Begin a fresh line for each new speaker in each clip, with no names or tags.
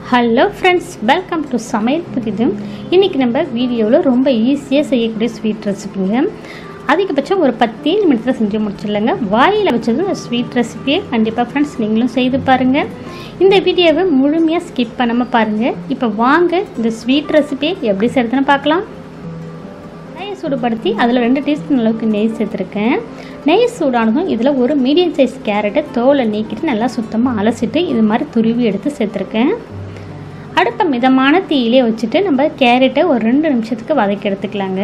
hello friends welcome to சமையல் புதிதும் இன்றைக்கி நம்ம வீடியோவில் ரொம்ப ஈஸியாக செய்யக்கூடிய ஸ்வீட் ரெசிபிங்க அதிகபட்சம் ஒரு பத்தே நிமிடத்தில் செஞ்சு முடிச்சிடலாங்க வாயில் வச்சதும் இந்த ஸ்வீட் ரெசிபியை கண்டிப்பாக ஃப்ரெண்ட்ஸ் நீங்களும் செய்து பாருங்கள் இந்த வீடியோவை முழுமையாக ஸ்கிப் பண்ணாமல் பாருங்கள் இப்போ வாங்க இந்த ஸ்வீட் ரெசிபியை எப்படி செய்கிறதுன்னு பார்க்கலாம் நெய் சூடுபடுத்தி அதில் ரெண்டு டீஸ்பூன் அளவுக்கு நெய் சேர்த்துருக்கேன் நெய் சூடானதும் இதில் ஒரு மீடியம் சைஸ் கேரட்டை தோலை நீக்கிட்டு நல்லா சுத்தமாக அலசிட்டு இது மாதிரி துருவி எடுத்து சேர்த்துருக்கேன் அடுப்பை மிதமான தீயிலே வச்சுட்டு நம்ம கேரட்டை ஒரு ரெண்டு நிமிஷத்துக்கு வதக்கி எடுத்துக்கலாங்க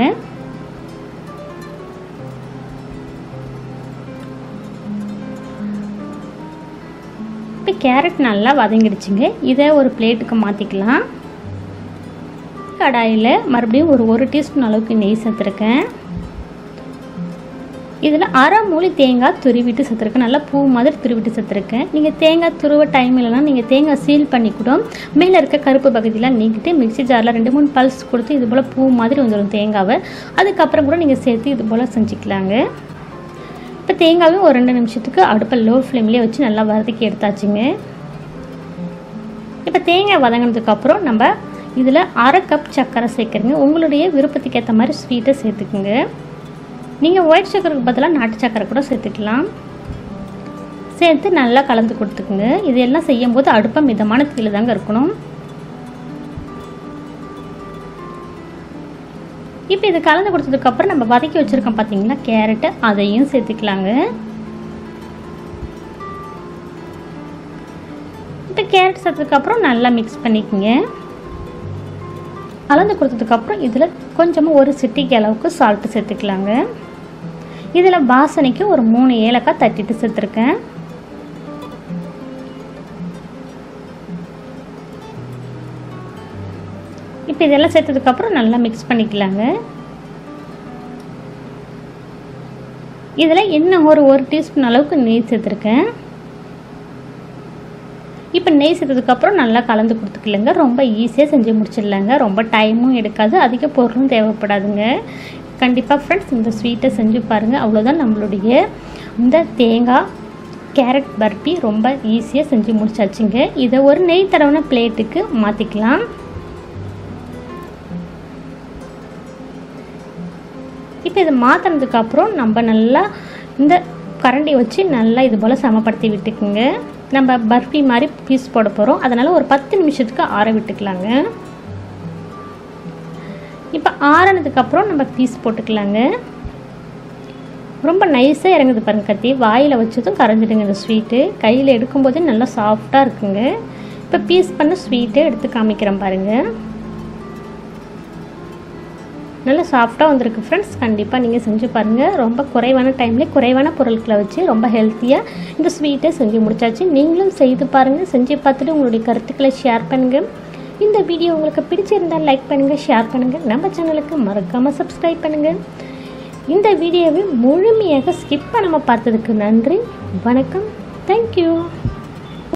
இப்போ கேரட் நல்லா வதங்கிடுச்சுங்க இதை ஒரு பிளேட்டுக்கு மாற்றிக்கலாம் கடாயில் மறுபடியும் ஒரு ஒரு டீஸ்பூன் அளவுக்கு நெய் சேர்த்துருக்கேன் இதில் அரை மூலி தேங்காய் துருவிட்டு சேர்த்துருக்கேன் நல்லா பூ மாதிரி துருவிட்டு சேர்த்துருக்கேன் நீங்கள் தேங்காய் துருவ டைம் இல்லைனா நீங்கள் தேங்காய் சீல் பண்ணி கூட மேலே இருக்க கருப்பு பகுதியெலாம் நீக்கிட்டு மிக்சி ஜாரில் ரெண்டு மூணு பல்ஸ் கொடுத்து இது போல் பூ மாதிரி வந்துடும் தேங்காவை அதுக்கப்புறம் கூட நீங்கள் சேர்த்து இது போல் செஞ்சுக்கலாங்க இப்போ தேங்காயும் ஒரு ரெண்டு நிமிஷத்துக்கு அடுப்பை லோ ஃப்ளேம்லேயே வச்சு நல்லா வதக்கி எடுத்தாச்சுங்க இப்போ தேங்காய் வதங்கினதுக்கப்புறம் நம்ம இதில் அரை கப் சர்க்கரை சேர்க்குறீங்க உங்களுடைய விருப்பத்துக்கு ஏற்ற மாதிரி ஸ்வீட்டை சேர்த்துக்குங்க நீங்கள் ஒயிட் சக்கருக்கு பதிலாக நாட்டு சக்கரை கூட சேர்த்துக்கலாம் சேர்த்து நல்லா கலந்து கொடுத்துக்குங்க இது எல்லாம் செய்யும்போது அடுப்பை மிதமான தீயில் தாங்க இருக்கணும் இப்போ இது கலந்து கொடுத்ததுக்கப்புறம் நம்ம வதக்கி வச்சுருக்கோம் பார்த்தீங்களா கேரட்டு அதையும் சேர்த்துக்கலாங்க இப்போ கேரட் சேர்த்ததுக்கப்புறம் நல்லா மிக்ஸ் பண்ணிக்கோங்க கலந்து கொடுத்ததுக்கப்புறம் இதில் கொஞ்சமாக ஒரு சிட்டிக்கு அளவுக்கு சால்ட்டு சேர்த்துக்கலாங்க இதில் வாசனைக்கு ஒரு மூணு ஏலக்காய் தட்டிட்டு சேர்த்துருக்கேன் இப்போ இதெல்லாம் சேர்த்ததுக்கப்புறம் நல்லா மிக்ஸ் பண்ணிக்கலாங்க இதில் இன்னும் ஒரு ஒரு டீஸ்பூன் அளவுக்கு நெய் சேர்த்துருக்கேன் இப்போ நெய் சேர்த்ததுக்கப்புறம் நல்லா கலந்து கொடுத்துக்கலங்க ரொம்ப ஈஸியாக செஞ்சு முடிச்சிடலாங்க ரொம்ப டைமும் எடுக்காது அதிக பொருளும் தேவைப்படாதுங்க கண்டிப்பாக ஃப்ரெண்ட்ஸ் இந்த ஸ்வீட்டை செஞ்சு பாருங்கள் அவ்வளோதான் நம்மளுடைய இந்த தேங்காய் கேரட் பர்பி ரொம்ப ஈஸியாக செஞ்சு முடிச்சாச்சுங்க இதை ஒரு நெய் தடவின பிளேட்டுக்கு மாற்றிக்கலாம் இப்போ இதை மாற்றினதுக்கப்புறம் நம்ம நல்லா இந்த கரண்டி வச்சு நல்லா இது போல் சமப்படுத்தி விட்டுக்குங்க நம்ம பர்ஃபி மாதிரி பீஸ் போட போகிறோம் அதனால் ஒரு பத்து நிமிஷத்துக்கு ஆற விட்டுக்கலாங்க இப்போ ஆறினதுக்கப்புறம் நம்ம பீஸ் போட்டுக்கலாங்க ரொம்ப நைஸாக இறங்குது பாருங்க கத்தி வாயில் வச்சதும் கரைஞ்சிடுங்க இந்த ஸ்வீட்டு கையில் எடுக்கும்போதே நல்லா சாஃப்டாக இருக்குங்க இப்போ பீஸ் பண்ண ஸ்வீட்டை எடுத்து காமிக்கிறேன் பாருங்கள் நல்லா சாஃப்டாக வந்திருக்கு ஃப்ரெண்ட்ஸ் கண்டிப்பாக நீங்கள் செஞ்சு பாருங்கள் ரொம்ப குறைவான டைம்லேயே குறைவான பொருட்களை வச்சு ரொம்ப ஹெல்த்தியாக இந்த ஸ்வீட்டை செஞ்சு முடிச்சாச்சு நீங்களும் செய்து பாருங்கள் செஞ்சு பார்த்துட்டு உங்களுடைய கருத்துக்களை ஷேர் பண்ணுங்கள் இந்த வீடியோ உங்களுக்கு பிடிச்சிருந்தால் லைக் பண்ணுங்கள் ஷேர் பண்ணுங்கள் நம்ம சேனலுக்கு மறக்காமல் சப்ஸ்கிரைப் பண்ணுங்கள் இந்த வீடியோவை முழுமையாக ஸ்கிப் பண்ணாமல் பார்த்ததுக்கு நன்றி வணக்கம் தேங்க்யூ